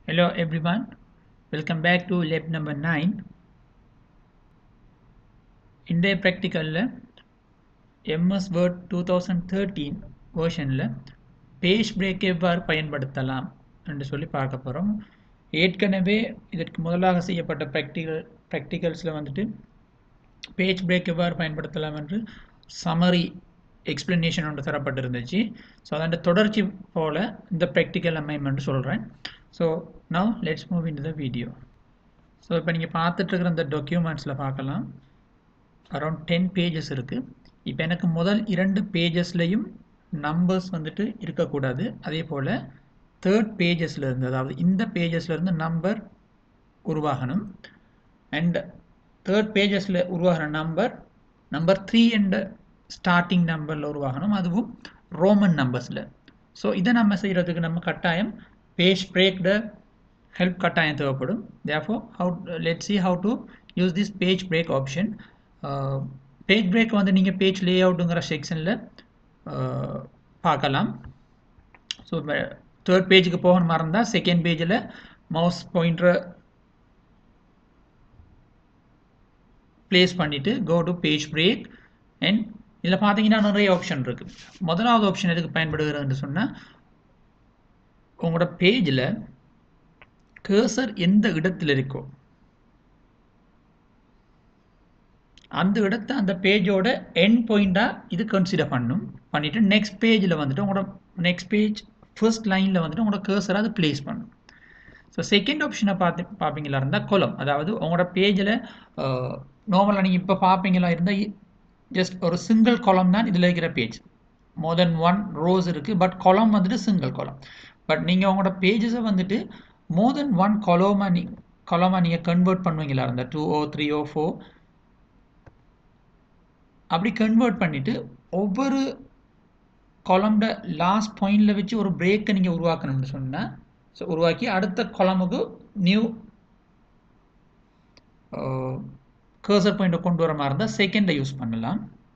Hello everyone, welcome back to lab number 9. இன்றைய ப்ராக்டிக்கலில் MS word two thousand thirteen வேர்ஷனில் page break எவ்வாறு பயன்படுத்தலாம் என்று சொல்லி பார்க்க போகிறோம் ஏற்கனவே இதற்கு முதலாக செய்யப்பட்ட ப்ராக்டிக்கல் ப்ராக்டிகல்ஸில் வந்துட்டு பேஜ் பிரேக் எவ்வாறு பயன்படுத்தலாம் என்று சமரி எக்ஸ்பிளனேஷன் ஒன்று தரப்பட்டிருந்துச்சு ஸோ அதோட தொடர்ச்சி போல் இந்த ப்ராக்டிக்கல் அமைமெண்ட் சொல்கிறேன் so now let's move in the video so இப்போ நீங்கள் பார்த்துட்ருக்கிற இந்த டாக்குமெண்ட்ஸில் பார்க்கலாம் அரௌண்ட் டென் பேஜஸ் இருக்குது இப்போ எனக்கு முதல் இரண்டு பேஜஸ்லையும் நம்பர்ஸ் வந்துட்டு இருக்கக்கூடாது அதே போல் தேர்ட் பேஜஸில் இருந்து அதாவது இந்த பேஜஸில் இருந்து நம்பர் உருவாகணும் அண்ட் தேர்ட் பேஜஸில் உருவாகிற number number three and starting நம்பரில் உருவாகணும் அதுவும் ரோமன் நம்பர்ஸில் ஸோ இதை நம்ம செய்கிறதுக்கு நம்ம கட்டாயம் பேஜ் பிரேக்ட ஹெல்ப் கட்டாயம் தேவைப்படும் therefore how let see how to use this page break option page break வந்து நீங்கள் பேஜ் லே அவுட்டுங்கிற செக்ஷனில் பார்க்கலாம் ஸோ தேர்ட் பேஜுக்கு போகணும் மறந்தால் செகண்ட் பேஜில் மவுஸ் பாயிண்டரை ப்ளேஸ் பண்ணிவிட்டு go to page break and இதில் பார்த்தீங்கன்னா நிறைய ஆப்ஷன் இருக்குது முதலாவது ஆப்ஷன் எதுக்கு பயன்படுகிறதுன்னு சொன்னால் உங்களோட பேஜில் கேர்சர் எந்த இடத்துல இருக்கோ அந்த இடத்த அந்த பேஜோட எண்ட் பாயிண்டாக இது கன்சிடர் பண்ணும் பண்ணிவிட்டு நெக்ஸ்ட் பேஜில் வந்துட்டு உங்களோட நெக்ஸ்ட் பேஜ் ஃபர்ஸ்ட் லைனில் வந்துட்டு உங்களோட கேர்சரை அது ப்ளேஸ் பண்ணும் ஸோ செகண்ட் ஆப்ஷனை பார்த்து பார்ப்பீங்களா இருந்தால் கொலம் அதாவது உங்களோட பேஜில் நார்மலாக நீங்கள் இப்போ பார்ப்பீங்களா இருந்தால் ஜஸ்ட் ஒரு சிங்கிள் கொலம் தான் இதில் இருக்கிற page more than one rows இருக்குது பட் கொலம் வந்துட்டு சிங்கிள் கொலம் பட் நீங்கள் உங்களோட பேஜஸை வந்துட்டு மோர் தென் ஒன் கொலோமாக நீ கொலமாக நீங்கள் கன்வெர்ட் பண்ணுவீங்களா இருந்தால் two o three o four அப்படி கன்வெர்ட் பண்ணிவிட்டு ஒவ்வொரு கொலம்ட லாஸ்ட் பாயிண்டில் வச்சு ஒரு பிரேக்கை நீங்கள் உருவாக்கணும்னு சொன்னால் ஸோ உருவாக்கி அடுத்த கொலமுக்கு நியூ கர்சர் பாயிண்ட்டை கொண்டு வர மாதிரி இருந்தால் செகண்டை யூஸ் பண்ணலாம்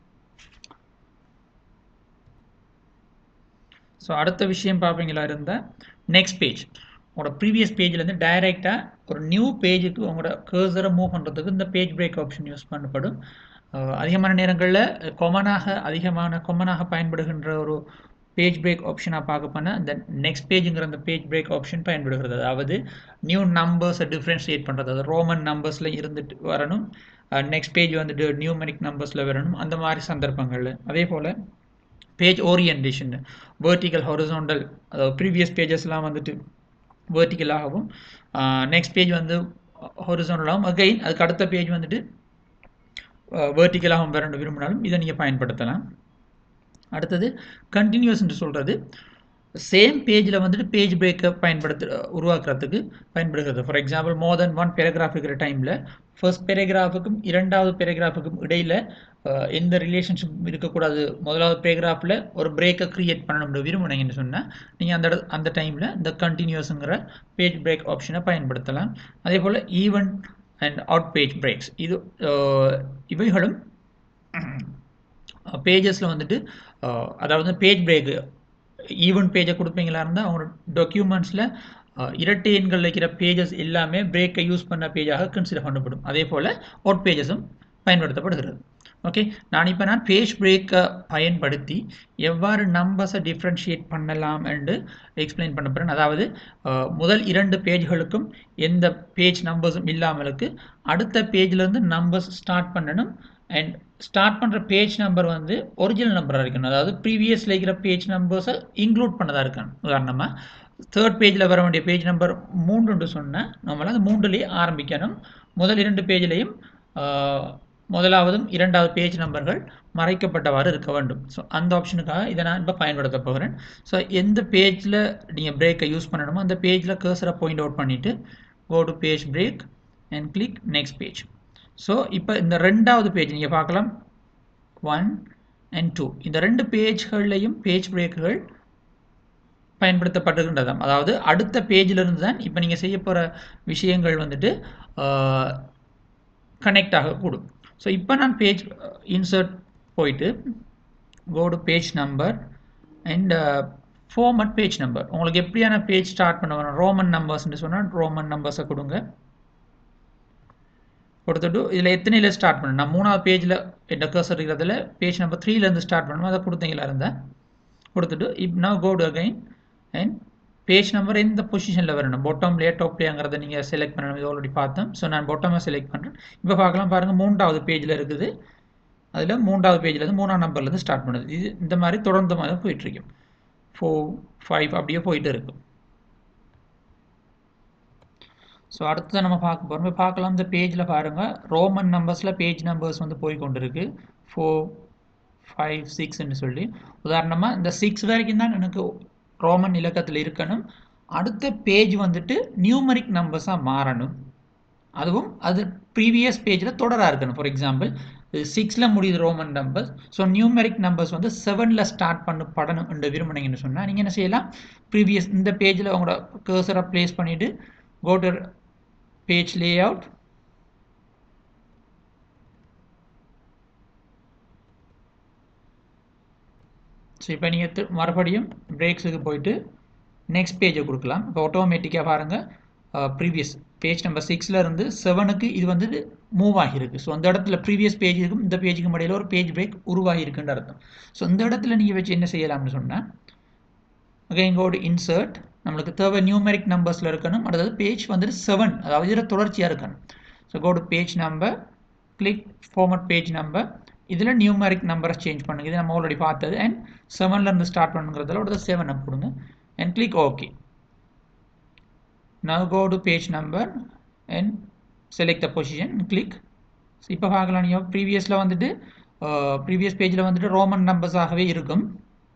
ஸோ அடுத்த விஷயம் பார்ப்பீங்களா இருந்தால் நெக்ஸ்ட் பேஜ் உங்களோட ப்ரீவியஸ் பேஜ்லேருந்து டைரெக்டாக ஒரு நியூ பேஜுக்கு உங்களோட கர்சரை மூவ் பண்ணுறதுக்கு இந்த பேஜ் பிரேக் ஆப்ஷன் யூஸ் பண்ணப்படும் அதிகமான நேரங்களில் கொமனாக அதிகமான கொமனாக பயன்படுகின்ற ஒரு பேஜ் பிரேக் ஆப்ஷனாக பார்க்க போனால் இந்த நெக்ஸ்ட் பேஜுங்கிற அந்த பேஜ் பிரேக் ஆப்ஷன் பயன்படுகிறது அதாவது நியூ நம்பர்ஸை டிஃப்ரென்ஷியேட் பண்ணுறது அதாவது ரோமன் நம்பர்ஸில் இருந்துட்டு வரணும் நெக்ஸ்ட் பேஜ் வந்துட்டு நியூமெரிக் நம்பர்ஸில் வரணும் அந்த மாதிரி சந்தர்ப்பங்களில் அதே போல் பேஜ் ஓரியன்டேஷன் வேர்ட்டிக்கல் ஹொரிசோண்டல் அதாவது ப்ரீவியஸ் பேஜஸ்லாம் வந்துட்டு வேர்ட்டிக்கலாகவும் நெக்ஸ்ட் பேஜ் வந்து ஹொரிசோண்டலாகவும் அகைன் அதுக்கு அடுத்த பேஜ் வந்துட்டு வேர்ட்டிக்கலாகவும் வரணும் விரும்பினாலும் இதை நீங்கள் பயன்படுத்தலாம் அடுத்தது கண்டினியூஸ் என்று சொல்கிறது சேம் பேஜில் வந்துட்டு பேஜ் பிரேக்கை பயன்படுத்த உருவாக்குறதுக்கு பயன்படுகிறது for example more than one paragraph இருக்கிற டைமில் ஃபர்ஸ்ட் பேராகிராஃபுக்கும் இரண்டாவது பேராகிராஃபுக்கும் இடையில் எந்த ரிலேஷன்ஷிப் இருக்கக்கூடாது முதலாவது பேராகிராஃபில் ஒரு பிரேக்கை க்ரியேட் பண்ணணும்னு விரும்பினீங்கன்னு சொன்னால் நீங்கள் அந்த அந்த டைமில் இந்த கண்டினியூஸுங்கிற பேஜ் பிரேக் ஆப்ஷனை பயன்படுத்தலாம் அதே போல் even and odd page breaks இது இவைகளும் பேஜஸில் வந்துட்டு அதாவது பேஜ் பிரேக்கு ஈவன் பேஜை கொடுப்பீங்களா இருந்தால் அவங்களோட டாக்குமெண்ட்ஸில் இரட்டை எண்கள் வைக்கிற பேஜஸ் எல்லாமே பிரேக்கை யூஸ் பண்ண பேஜாக கன்சிடர் பண்ணப்படும் அதே போல் அவுட் பேஜஸும் பயன்படுத்தப்படுகிறது ஓகே நான் இப்போ நான் பேஜ் பிரேக்கை பயன்படுத்தி எவ்வாறு நம்பர்ஸை டிஃப்ரென்ஷியேட் பண்ணலாம் என்று எக்ஸ்பிளைன் பண்ண போகிறேன் அதாவது முதல் இரண்டு பேஜ்களுக்கும் எந்த பேஜ் நம்பர்ஸும் இல்லாமலுக்கு அடுத்த பேஜ்லேருந்து நம்பர்ஸ் ஸ்டார்ட் பண்ணணும் அண்ட் ஸ்டார்ட் பண்ணுற பேஜ் நம்பர் வந்து ஒரிஜினல் நம்பராக இருக்கணும் அதாவது ப்ரீவியஸில் இருக்கிற பேஜ் நம்பர்ஸை இன்க்ளூட் பண்ணதாக இருக்கணும் உதாரணமாக தேர்ட் பேஜில் வர வேண்டிய பேஜ் நம்பர் மூன்றுன்னு சொன்னால் நம்மளால் அந்த மூன்றுலேயே ஆரம்பிக்கணும் முதல் இரண்டு பேஜ்லேயும் முதலாவதும் இரண்டாவது பேஜ் நம்பர்கள் மறைக்கப்பட்டவாறு இருக்க வேண்டும் ஸோ அந்த ஆப்ஷனுக்காக இதை நான் இப்போ பயன்படுத்த போகிறேன் ஸோ எந்த பேஜில் நீங்கள் பிரேக்கை யூஸ் பண்ணணுமோ அந்த பேஜில் கேர்சரை பாயிண்ட் அவுட் பண்ணிவிட்டு go to page break and click next page so இப்போ இந்த ரெண்டாவது பேஜ் நீங்கள் பார்க்கலாம் ஒன் அண்ட் டூ இந்த ரெண்டு பேஜ்கள்லையும் பேஜ் பிரேக்குகள் பயன்படுத்தப்பட்டிருக்கின்றதாம் அதாவது அடுத்த பேஜிலிருந்து தான் இப்போ நீங்கள் செய்ய போகிற விஷயங்கள் வந்துட்டு கனெக்ட் ஆகக்கூடும் ஸோ இப்போ நான் பேஜ் இன்சர்ட் போயிட்டு go to page number and format page number உங்களுக்கு எப்படியான பேஜ் ஸ்டார்ட் பண்ண வேணும் ரோமன் நம்பர்ஸ்னு சொன்னால் ரோமன் நம்பர்ஸை கொடுங்க கொடுத்துட்டு இதில் எத்தனையில் ஸ்டார்ட் பண்ணணும் நான் மூணாவது பேஜில் என்ன கர்சர் இருக்கிறதுல பேஜ் நம்பர் த்ரீலேருந்து ஸ்டார்ட் பண்ணணும் அதை கொடுத்தீங்களா இருந்தால் கொடுத்துட்டு இப் நான் go to again and page number எந்த பொசிஷனில் வரணும் பொட்டம்லேயே டாப்லேயாங்கிறத நீங்கள் செலக்ட் பண்ணணும் இது ஆல்ரெடி பார்த்தோம் ஸோ நான் பொட்டமாக செலக்ட் பண்ணுறேன் இப்போ பார்க்கலாம் பாருங்கள் மூன்றாவது பேஜில் இருக்குது அதில் மூன்றாவது பேஜ்லேருந்து மூணாம் நம்பர்லேருந்து ஸ்டார்ட் பண்ணுது இது இந்த மாதிரி தொடர்ந்து மாதிரி போயிட்டுருக்கும் ஃபோர் ஃபைவ் அப்படியே போயிட்டு இருக்கும் ஸோ அடுத்து நம்ம பார்க்க போகிறோம் இப்போ பார்க்கலாம் இந்த பேஜில் பாருங்கள் ரோமன் நம்பர்ஸில் பேஜ் நம்பர்ஸ் வந்து போய் கொண்டு இருக்கு ஃபோர் ஃபைவ் சிக்ஸ்ன்னு சொல்லி உதாரணமாக இந்த சிக்ஸ் வரைக்கும் தான் எனக்கு ரோமன் இலக்கத்தில் இருக்கணும் அடுத்த பேஜ் வந்துட்டு நியூமரிக் நம்பர்ஸாக மாறணும் அதுவும் அது ப்ரீவியஸ் பேஜில் தொடராக இருக்கணும் ஃபார் எக்ஸாம்பிள் சிக்ஸில் முடியுது Roman numbers so numeric numbers வந்து செவனில் ஸ்டார்ட் பண்ண படணும் என்று விரும்பினீங்கன்னு சொன்னால் நீங்கள் என்ன செய்யலாம் ப்ரீவியஸ் இந்த பேஜில் உங்களோட கேர்சரை ப்ளேஸ் பண்ணிவிட்டு go to page layout so இப்போ நீங்கள் மறுபடியும் பிரேக்ஸுக்கு போயிட்டு நெக்ஸ்ட் பேஜை கொடுக்கலாம் இப்போ ஆட்டோமேட்டிக்காக பாருங்கள் ப்ரீவியஸ் பேஜ் நம்பர் சிக்ஸில் இருந்து செவனுக்கு இது வந்து மூவ் ஆகியிருக்கு ஸோ அந்த இடத்துல ப்ரீவியஸ் பேஜுக்கும் இந்த பேஜுக்கு இடையில ஒரு பேஜ் பிரேக் உருவாகியிருக்குன்ற அர்த்தம் ஸோ இந்த இடத்துல நீங்கள் வச்சு என்ன செய்யலாம்னு சொன்னால் அகைன் கோடு இன்சர்ட் நம்மளுக்கு தேவை நியூமெரிக் நம்பர்ஸில் இருக்கணும் அடுத்தது பேஜ் வந்துட்டு செவன் அதாவது இதில் தொடர்ச்சியாக இருக்கணும் so go to page number click format page number இதில் நியூமெரிக் நம்பரை சேஞ்ச் பண்ணுங்க இது நம்ம ஆல்ரெடி பார்த்தது அண்ட் செவன்லேருந்து ஸ்டார்ட் பண்ணுங்கிறதுல ஒரு செவன் அப் கொடுங்க and click okay now go to page number and select the position and click இப்போ பார்க்கலாம் நீங்கள் ப்ரீவியஸில் வந்துட்டு ப்ரீவியஸ் பேஜில் வந்துட்டு ரோமன் நம்பர்ஸாகவே இருக்கும்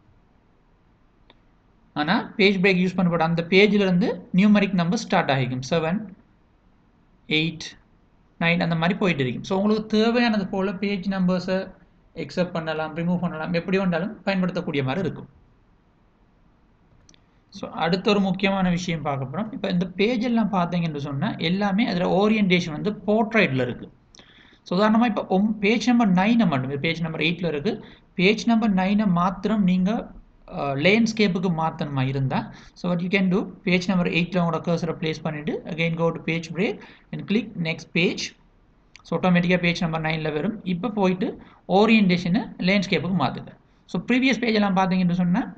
ஆனால் பேஜ் பிரேக் யூஸ் பண்ணப்பட அந்த பேஜிலிருந்து நியூமரிக் நம்பர் ஸ்டார்ட் ஆகிக்கும் செவன் எயிட் நைன் அந்த மாதிரி போயிட்டு இருக்கும் ஸோ உங்களுக்கு தேவையானது போல் பேஜ் நம்பர்ஸை எக்ஸப்ட் பண்ணலாம் ரிமூவ் பண்ணலாம் எப்படி வேண்டாலும் பயன்படுத்தக்கூடிய மாதிரி இருக்கும் ஸோ அடுத்த ஒரு முக்கியமான விஷயம் பார்க்க போகிறோம் இப்போ இந்த பேஜ் எல்லாம் பார்த்தீங்கன்னு சொன்னால் எல்லாமே அதில் ஓரியன்டேஷன் வந்து போர்ட்ரைட்டில் இருக்குது ஸோ உதாரணமாக இப்போ ஒம் பேஜ் நம்பர் நைனை மட்டும் பேஜ் நம்பர் எயிட்டில் இருக்குது பேஜ் நம்பர் நைனை மாத்திரம் நீங்கள் லேண்ட்ஸ்கேப்புக்கு மாற்றணுமா இருந்தால் so what you can do page number எயிட்டில் உங்களோட கர்சரை ப்ளேஸ் பண்ணிவிட்டு again go to page break and click next page so ஆட்டோமேட்டிக்காக பேஜ் நம்பர் நைனில் வரும் இப்போ போயிட்டு ஓரியன்டேஷனை லேண்ட்ஸ்கேப்புக்கு மாற்றுங்க ஸோ ப்ரீவியஸ் பேஜ் எல்லாம் பார்த்தீங்கன்னு சொன்னால்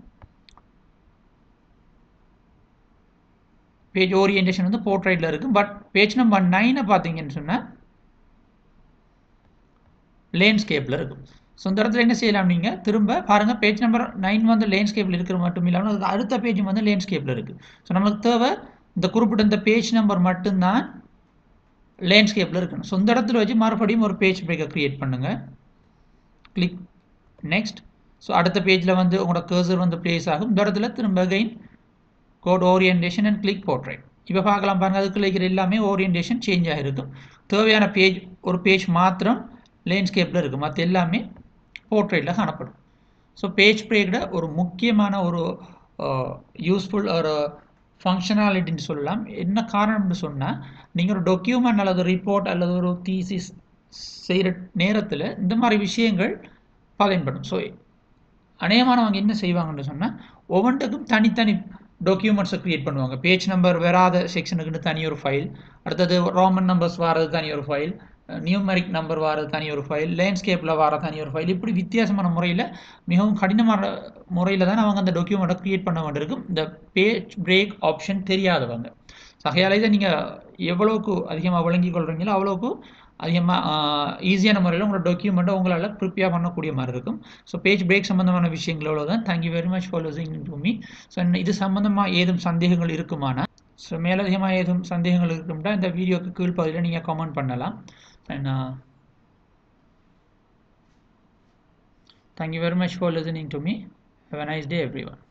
பேஜ் ஓரியன்டேஷன் வந்து போர்ட்ரைட்டில் இருக்குது பட் பேஜ் நம்பர் நைனை பார்த்தீங்கன்னு சொன்னால் லேண்ட்ஸ்கேப்பில் இருக்கும் ஸோ இந்த இடத்துல என்ன செய்யலாம் நீங்கள் திரும்ப பாருங்கள் பேஜ் நம்பர் நைன் வந்து லேண்ட்ஸ்கேப்பில் இருக்கிற மட்டும் இல்லாமல் அதுக்கு அடுத்த பேஜ் வந்து லேண்ட்ஸ்கேப்பில் இருக்குது ஸோ நம்மளுக்கு தேவை இந்த குறிப்பிட்ட இந்த பேஜ் நம்பர் மட்டும்தான் லேண்ட்ஸ்கேப்பில் இருக்கணும் ஸோ இந்த இடத்துல வச்சு மறுபடியும் ஒரு பேஜ் பிரேக்கை க்ரியேட் பண்ணுங்கள் கிளிக் நெக்ஸ்ட் ஸோ அடுத்த பேஜில் வந்து உங்களோட கர்சர் வந்து ப்ளேஸ் ஆகும் இந்த இடத்துல திரும்ப again go to orientation and click portrait இப்போ பார்க்கலாம் பாருங்கள் அதுக்குள்ள இருக்கிற எல்லாமே ஓரியன்டேஷன் சேஞ்ச் ஆகிருக்கும் தேவையான பேஜ் ஒரு பேஜ் மாத்திரம் லேண்ட்ஸ்கேப்பில் இருக்குது மற்ற எல்லாமே போர்ட்ரைட்டில் காணப்படும் ஸோ பேஜ் பிரேக்கில் ஒரு முக்கியமான ஒரு யூஸ்ஃபுல் ஒரு ஃபங்க்ஷனாலிட்டின்னு சொல்லலாம் என்ன காரணம்னு சொன்னால் நீங்கள் ஒரு டொக்யூமெண்ட் அல்லது ரிப்போர்ட் அல்லது ஒரு தீசிஸ் செய்கிற நேரத்தில் இந்த மாதிரி விஷயங்கள் பயன்படும் ஸோ அநேகமானவங்க என்ன செய்வாங்கன்னு சொன்னால் ஒவ்வொன்றுக்கும் தனித்தனி டாக்குமெண்ட்ஸை க்ரியேட் பண்ணுவாங்க பேஜ் நம்பர் வராத செக்ஷனுக்குன்னு தனி ஒரு ஃபைல் அடுத்தது ரோமன் நம்பர்ஸ் வாரது தனி ஒரு ஃபைல் நியூமரிக் நம்பர் வாரது தனி ஒரு ஃபைல் லேண்ட்ஸ்கேப்பில் வர தனி ஒரு ஃபைல் இப்படி வித்தியாசமான முறையில் மிகவும் கடினமான முறையில் தான் அவங்க அந்த டாக்குமெண்ட்டை க்ரியேட் பண்ண வேண்டியிருக்கும் இந்த பேஜ் பிரேக் ஆப்ஷன் தெரியாதவங்க ஆகையால் இதை நீங்கள் எவ்வளோக்கு அதிகமாக விளங்கி கொள்கிறீங்களோ அவ்வளோக்கு அதிகமாக ஈஸியான முறையில் உங்களோட டாக்குமெண்ட்டை உங்களால் ப்ரிப்பேர் பண்ணக்கூடிய மாதிரி இருக்கும் ஸோ பேஜ் பிரேக் சம்மந்தமான விஷயங்கள் அவ்வளோதான் thank you very much for listening to me so இது சம்மந்தமாக ஏதும் சந்தேகங்கள் இருக்குமானா ஸோ மேலதிகமாக ஏதும் சந்தேகங்கள் இருக்கும்னா இந்த வீடியோக்கு கீழ்ப்பகுதியில் நீங்கள் கமெண்ட் பண்ணலாம் and thank you very much for listening to me have a nice day every one